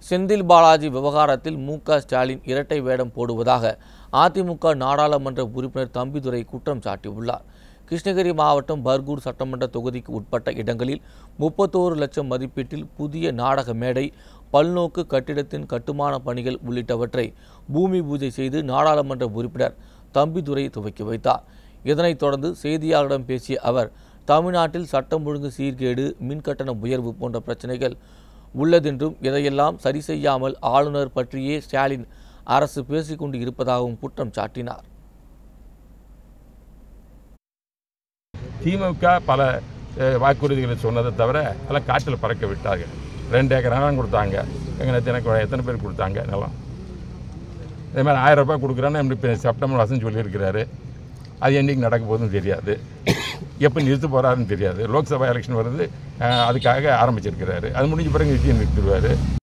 செந்தில் பாலாஜி விவகாரத்தில் மு க ஸ்டாலின் இரட்டை வேடம் போடுவதாக அதிமுக நாடாளுமன்ற உறுப்பினர் தம்பிதுரை குற்றம் சாட்டியுள்ளார் கிருஷ்ணகிரி மாவட்டம் பர்கூர் சட்டமன்ற தொகுதிக்கு உட்பட்ட இடங்களில் முப்பத்தோரு லட்சம் மதிப்பீட்டில் புதிய நாடக மேடை பல்நோக்கு கட்டிடத்தின் கட்டுமான பணிகள் உள்ளிட்டவற்றை பூமி பூஜை செய்து நாடாளுமன்ற உறுப்பினர் தம்பிதுரை துவக்கி வைத்தார் இதனைத் தொடர்ந்து செய்தியாளர்களிடம் பேசிய அவர் தமிழ்நாட்டில் சட்டம் ஒழுங்கு சீர்கேடு மின்கட்டண உயர்வு போன்ற பிரச்சனைகள் உள்ளதென்றும் இதையெல்லாம் சரி செய்யாமல் ஆளுநர் பற்றியே ஸ்டாலின் அரசு பேசிக்கொண்டு இருப்பதாகவும் குற்றம் சாட்டினார் திமுக பல அஹ், வாக்குறுதிகளை சொன்னதை தவிர அதெல்லாம் காற்றில் பறக்க விட்டார்கள் ரெண்டு ஏக்கர் நிலம் கொடுத்தாங்க எங்கள் எனக்கு எத்தனை பேர் கொடுத்தாங்க நிலம் இதே மாதிரி ஆயிரம் ரூபாய் கொடுக்குறேன்னு இப்போ செப்டம்பர் வசம் சொல்லியிருக்கிறாரு அது என்றைக்கு நடக்க போகுதுன்னு தெரியாது எப்போ நிறுத்த போகிறாருன்னு தெரியாது லோக்சபா எலெக்ஷன் வருது அஹ், அதுக்காக ஆரம்பிச்சிருக்கிறாரு அது முடிஞ்ச பிறகு நிச்சயம் நிறுத்திடுவார்